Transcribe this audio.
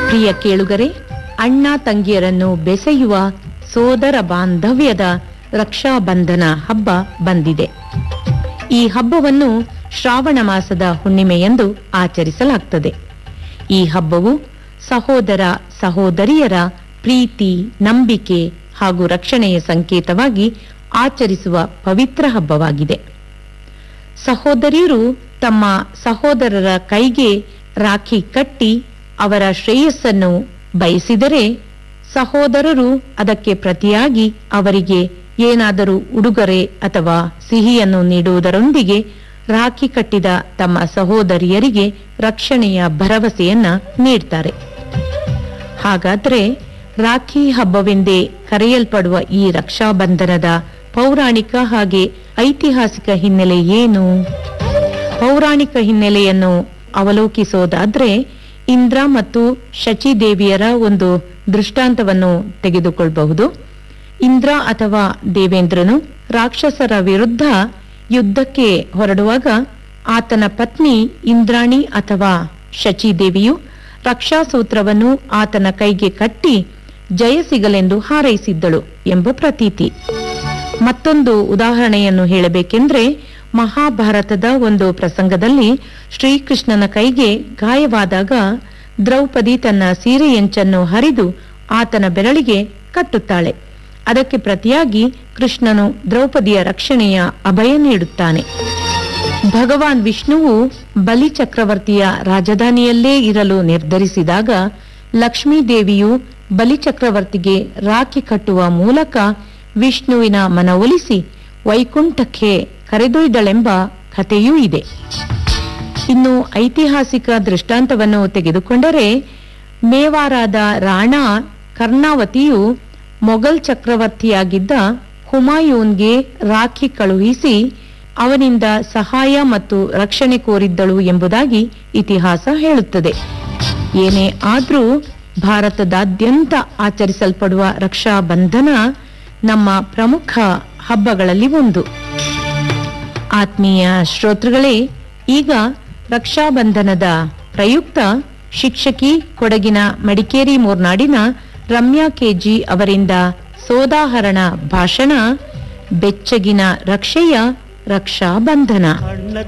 ಪ್ರಿಯ ಕೇಳುಗರೆ ಅಣ್ಣ ತಂಗಿಯರನ್ನು ಬೆಸೆಯುವ ಸೋದರ ಬಾಂಧವ್ಯದ ರಕ್ಷಾಬಂಧನ ಹಬ್ಬ ಬಂದಿದೆ ಈ ಹಬ್ಬವನ್ನು ಶ್ರಾವಣ ಮಾಸದ ಹುಣ್ಣಿಮೆಯಂದು ಆಚರಿಸಲಾಗ್ತದೆ ಈ ಹಬ್ಬವು ಸಹೋದರ ಸಹೋದರಿಯರ ಪ್ರೀತಿ ನಂಬಿಕೆ ಹಾಗೂ ರಕ್ಷಣೆಯ ಸಂಕೇತವಾಗಿ ಆಚರಿಸುವ ಪವಿತ್ರ ಹಬ್ಬವಾಗಿದೆ ಸಹೋದರಿಯರು ತಮ್ಮ ಸಹೋದರರ ಕೈಗೆ ರಾಖಿ ಕಟ್ಟಿ ಅವರ ಶ್ರೇಯಸ್ಸನ್ನು ಬಯಸಿದರೆ ಸಹೋದರರು ಅದಕ್ಕೆ ಪ್ರತಿಯಾಗಿ ಅವರಿಗೆ ಏನಾದರೂ ಉಡುಗೊರೆ ಅಥವಾ ಸಿಹಿಯನ್ನು ನೀಡುವುದರೊಂದಿಗೆ ರಾಖಿ ಕಟ್ಟಿದ ತಮ್ಮ ಸಹೋದರಿಯರಿಗೆ ರಕ್ಷಣೆಯ ಭರವಸೆಯನ್ನ ನೀಡ್ತಾರೆ ಹಾಗಾದ್ರೆ ರಾಖಿ ಹಬ್ಬವೆಂದೇ ಕರೆಯಲ್ಪಡುವ ಈ ರಕ್ಷಾಬಂಧನದ ಪೌರಾಣಿಕ ಹಾಗೆ ಐತಿಹಾಸಿಕ ಹಿನ್ನೆಲೆ ಏನು ಪೌರಾಣಿಕ ಹಿನ್ನೆಲೆಯನ್ನು ಅವಲೋಕಿಸೋದಾದ್ರೆ ಇಂದ್ರ ಮತ್ತು ಶಚಿದೇವಿಯರ ಒಂದು ದೃಷ್ಟಾಂತವನ್ನು ತೆಗೆದುಕೊಳ್ಳಬಹುದು ಇಂದ್ರ ಅಥವಾ ದೇವೇಂದ್ರನು ರಾಕ್ಷಸರ ವಿರುದ್ಧ ಯುದ್ಧಕ್ಕೆ ಹೊರಡುವಾಗ ಆತನ ಪತ್ನಿ ಇಂದ್ರಾಣಿ ಅಥವಾ ಶಚಿದೇವಿಯು ರಕ್ಷಾಸೂತ್ರವನ್ನು ಆತನ ಕೈಗೆ ಕಟ್ಟಿ ಜಯ ಸಿಗಲೆಂದು ಹಾರೈಸಿದ್ದಳು ಎಂಬ ಪ್ರತೀತಿ ಮತ್ತೊಂದು ಉದಾಹರಣೆಯನ್ನು ಹೇಳಬೇಕೆಂದ್ರೆ ಮಹಾಭಾರತದ ಒಂದು ಪ್ರಸಂಗದಲ್ಲಿ ಶ್ರೀಕೃಷ್ಣನ ಕೈಗೆ ಗಾಯವಾದಾಗ ದ್ರೌಪದಿ ತನ್ನ ಸೀರೆಯಂಚನ್ನು ಹರಿದು ಆತನ ಬೆರಳಿಗೆ ಕಟ್ಟುತ್ತಾಳೆ ಅದಕ್ಕೆ ಪ್ರತಿಯಾಗಿ ಕೃಷ್ಣನು ದ್ರೌಪದಿಯ ರಕ್ಷಣೆಯ ಅಭಯ ನೀಡುತ್ತಾನೆ ಭಗವಾನ್ ವಿಷ್ಣುವು ಬಲಿ ಚಕ್ರವರ್ತಿಯ ರಾಜಧಾನಿಯಲ್ಲೇ ಇರಲು ನಿರ್ಧರಿಸಿದಾಗ ಲಕ್ಷ್ಮೀದೇವಿಯು ಬಲಿ ಚಕ್ರವರ್ತಿಗೆ ರಾಖಿ ಕಟ್ಟುವ ಮೂಲಕ ವಿಷ್ಣುವಿನ ಮನವೊಲಿಸಿ ವೈಕುಂಠಕ್ಕೆ ಕರೆದೊಯ್ದಳೆಂಬ ಕಥೆಯೂ ಇದೆ ಇನ್ನು ಐತಿಹಾಸಿಕ ದೃಷ್ಟಾಂತವನ್ನು ತೆಗೆದುಕೊಂಡರೆ ಮೇವಾರಾದ ರಾಣಾ ಕರ್ಣಾವತಿಯು ಮೊಘಲ್ ಚಕ್ರವರ್ತಿಯಾಗಿದ್ದ ಹುಮಾಯೂನ್ಗೆ ರಾಖಿ ಕಳುಹಿಸಿ ಅವನಿಂದ ಸಹಾಯ ಮತ್ತು ರಕ್ಷಣೆ ಕೋರಿದ್ದಳು ಎಂಬುದಾಗಿ ಇತಿಹಾಸ ಹೇಳುತ್ತದೆ ಏನೇ ಆದ್ರೂ ಭಾರತದಾದ್ಯಂತ ಆಚರಿಸಲ್ಪಡುವ ರಕ್ಷಾಬಂಧನ ನಮ್ಮ ಪ್ರಮುಖ ಹಬ್ಬಗಳಲ್ಲಿ ಒಂದು ಆತ್ಮೀಯ ಶ್ರೋತೃಗಳೇ ಈಗ ರಕ್ಷಾಬಂಧನದ ಪ್ರಯುಕ್ತ ಶಿಕ್ಷಕಿ ಕೊಡಗಿನ ಮಡಿಕೇರಿ ಮೂರ್ನಾಡಿನ ರಮ್ಯಾ ಕೆಜಿ ಅವರಿಂದ ಸೋದಾಹರಣ ಭಾಷಣ ಬೆಚ್ಚಗಿನ ರಕ್ಷೆಯ ರಕ್ಷಾಬಂಧನ ಅಣ್ಣ